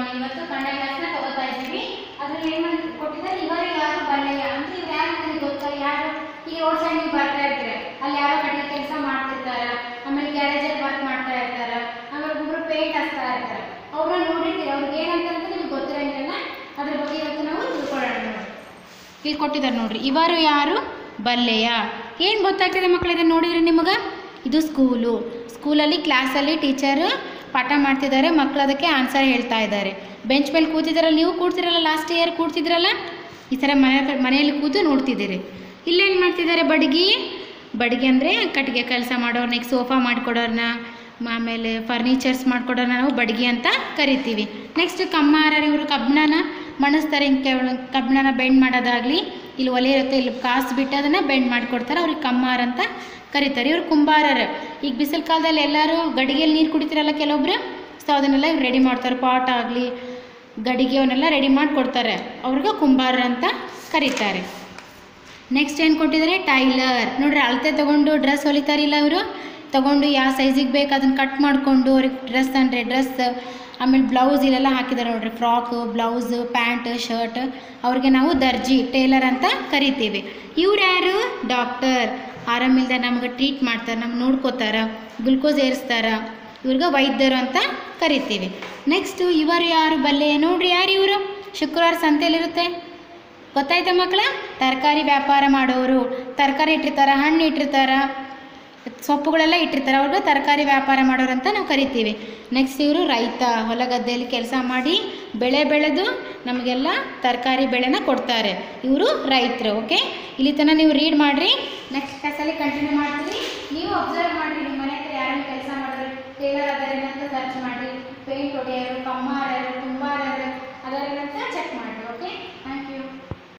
ಇವತ್ತು ಕನ್ನಡ ಕ್ಲಾಸ್ನ ತಗೋತಾ ಇದ್ದೀವಿ ಅದ್ರಲ್ಲಿ ಏನು ಮಾಡಿ ಕೊಟ್ಟಿದ್ದಾರೆ ಇವರು ಯಾರು ಬಲ್ಲೆಯ ಅಂತ ಇವ್ರು ಯಾರು ನನಗೆ ಗೊತ್ತಾ ಯಾರು ಈಗ ರೋಡ್ ಸೈಡ್ ನೀವು ಬರ್ತಾ ಇರ್ತೀರ ಅಲ್ಲಿ ಯಾರೋ ಕಡೆ ಕೆಲಸ ಮಾಡ್ತಿರ್ತಾರ ಆಮೇಲೆ ಗ್ಯಾರೇಜಲ್ಲಿ ವರ್ಕ್ ಮಾಡ್ತಾ ಇರ್ತಾರ ಆಮೇಲೆ ಒಬ್ಬರು ಪೇಂಟ್ ಹಚ್ತಾ ಇರ್ತಾರೆ ಅವ್ರನ್ನ ನೋಡಿರ್ತೀರ ಅವ್ರಿಗೆ ಏನಂತ ಅಂತ ನಿಮ್ಗೆ ಗೊತ್ತಿರಂಗಿಲ್ಲ ಅದ್ರ ಬಗ್ಗೆ ಇವತ್ತು ನಾವು ತಿಳ್ಕೊಳ್ಳೋಣ ನೋಡಿ. ಇಲ್ಲಿ ಕೊಟ್ಟಿದ್ದಾರೆ ನೋಡ್ರಿ ಇವರು ಯಾರು ಬಲ್ಲೆಯ ಏನು ಗೊತ್ತಾಗ್ತಿದೆ ಮಕ್ಕಳು ಇದನ್ನು ನೋಡಿದ್ರೆ ನಿಮಗೆ ಇದು ಸ್ಕೂಲು ಸ್ಕೂಲಲ್ಲಿ ಕ್ಲಾಸಲ್ಲಿ ಟೀಚರ್ ಪಾಠ ಮಾಡ್ತಿದ್ದಾರೆ ಮಕ್ಕಳು ಅದಕ್ಕೆ ಆನ್ಸರ್ ಹೇಳ್ತಾ ಇದ್ದಾರೆ ಬೆಂಚ್ ಮೇಲೆ ಕೂತಿದ್ದಾರಲ್ಲ ನೀವು ಕೂಡ್ತಿರಲ್ಲ ಲಾಸ್ಟ್ ಇಯರ್ ಕೂಡ್ತಿದ್ರಲ್ಲ ಈ ಥರ ಮನೆ ಮನೆಯಲ್ಲಿ ಕೂತು ನೋಡ್ತಿದ್ದೀರಿ ಇಲ್ಲೇನು ಮಾಡ್ತಿದ್ದಾರೆ ಬಡಗಿ ಬಡಗಿ ಅಂದರೆ ಕಟ್ಟಿಗೆ ಕೆಲಸ ಮಾಡೋರ್ನ ಈಗ ಸೋಫಾ ಮಾಡಿಕೊಡೋರ್ನ ಆಮೇಲೆ ಫರ್ನಿಚರ್ಸ್ ಮಾಡಿಕೊಡೋರ್ನ ನಾವು ಬಡಗಿ ಅಂತ ಕರಿತೀವಿ ನೆಕ್ಸ್ಟ್ ಕಮ್ಮಾರ ಇವರು ಕಬ್ಬಣನ ಮಣಿಸ್ತಾರೆ ಹಿಂಗೆ ಕಬ್ಬಣನ ಬೆಂಡ್ ಮಾಡೋದಾಗಲಿ ಇಲ್ಲಿ ಒಲೆ ಇರುತ್ತೆ ಇಲ್ಲಿ ಕಾಸು ಬಿಟ್ಟು ಅದನ್ನು ಬೆಂಡ್ ಮಾಡಿಕೊಡ್ತಾರೆ ಅವ್ರಿಗೆ ಕಮ್ಮಾರ ಅಂತ ಕರೀತಾರೆ ಇವ್ರು ಕುಂಬಾರರು ಈಗ ಬಿಸಿಲು ಕಾಲದಲ್ಲಿ ಎಲ್ಲರೂ ಗಡಿಗೆಯಲ್ಲಿ ನೀರು ಕುಡಿತೀರಲ್ಲ ಕೆಲವೊಬ್ರು ಸೊ ಅದನ್ನೆಲ್ಲ ಇವ್ರು ರೆಡಿ ಮಾಡ್ತಾರೆ ಪಾಟ್ ಆಗಲಿ ಗಡಿಗೆ ಅವನ್ನೆಲ್ಲ ರೆಡಿ ಮಾಡಿಕೊಡ್ತಾರೆ ಅವ್ರಿಗೆ ಕುಂಬಾರರು ಅಂತ ಕರೀತಾರೆ ನೆಕ್ಸ್ಟ್ ಏನು ಕೊಟ್ಟಿದ್ದಾರೆ ಟೈಲರ್ ನೋಡ್ರಿ ಅಳತೆ ತೊಗೊಂಡು ಡ್ರೆಸ್ ಹೊಲಿತಾರಿಲ್ಲ ಅವರು ತೊಗೊಂಡು ಯಾವ ಸೈಜಿಗೆ ಬೇಕು ಅದನ್ನು ಕಟ್ ಮಾಡಿಕೊಂಡು ಅವ್ರಿಗೆ ಡ್ರೆಸ್ ಅಂದರೆ ಡ್ರೆಸ್ ಆಮೇಲೆ ಬ್ಲೌಸ್ ಇಲ್ಲೆಲ್ಲ ಹಾಕಿದ್ದಾರೆ ನೋಡ್ರಿ ಫ್ರಾಕು ಬ್ಲೌಸ್ ಪ್ಯಾಂಟ್ ಶರ್ಟ್ ಅವ್ರಿಗೆ ನಾವು ದರ್ಜಿ ಟೇಲರ್ ಅಂತ ಕರಿತೀವಿ ಇವ್ರು ಯಾರು ಡಾಕ್ಟರ್ ಆರಾಮಿಲ್ದ ನಮಗೆ ಟ್ರೀಟ್ ಮಾಡ್ತಾರೆ ನಮ್ಗೆ ನೋಡ್ಕೋತಾರ ಗ್ಲುಕೋಸ್ ಏರಿಸ್ತಾರ ಇವ್ರಿಗೆ ವೈದ್ಯರು ಅಂತ ಕರಿತೀವಿ ನೆಕ್ಸ್ಟು ಇವರು ಯಾರು ಬಲ್ಲೆ ನೋಡ್ರಿ ಯಾರು ಇವರು ಶುಕ್ರವಾರ ಸಂತೆಯಲ್ಲಿರುತ್ತೆ ಗೊತ್ತಾಯ್ತಾ ಮಕ್ಕಳ ತರಕಾರಿ ವ್ಯಾಪಾರ ಮಾಡೋರು ತರಕಾರಿ ಇಟ್ಟಿರ್ತಾರೆ ಹಣ್ಣು ಇಟ್ಟಿರ್ತಾರೆ ಸೊಪ್ಪುಗಳೆಲ್ಲ ಇಟ್ಟಿರ್ತಾರೆ ಅವ್ರಿಗೆ ತರಕಾರಿ ವ್ಯಾಪಾರ ಮಾಡೋರು ಅಂತ ನಾವು ಕರಿತೀವಿ ನೆಕ್ಸ್ಟ್ ಇವರು ರೈತ ಹೊಲ ಗದ್ದೆಯಲ್ಲಿ ಕೆಲಸ ಮಾಡಿ ಬೆಳೆ ಬೆಳೆದು ನಮಗೆಲ್ಲ ತರಕಾರಿ ಬೆಳೆನ ಕೊಡ್ತಾರೆ ಇವರು ರೈತರು ಓಕೆ ಇಲ್ಲಿ ತನಕ ನೀವು ರೀಡ್ ಮಾಡಿರಿ ನೆಕ್ಸ್ಟ್ ಕ್ಲಾಸಲ್ಲಿ ಕಂಟಿನ್ಯೂ ಮಾಡ್ತೀವಿ ನೀವು ಅಬ್ಸರ್ವ್ ಮಾಡಿರಿ ನಿಮ್ಮ ಮನೆ ಹತ್ರ ಯಾರು ಕೆಲಸ ಮಾಡೋರು ಟೇಲರ್ ಅದಾರೆ ಅಂತ ಸರ್ಚ್ ಮಾಡಿ ಪೇಂಟ್ ಹೊಡೆಯೋರು ಕಮ್ಮ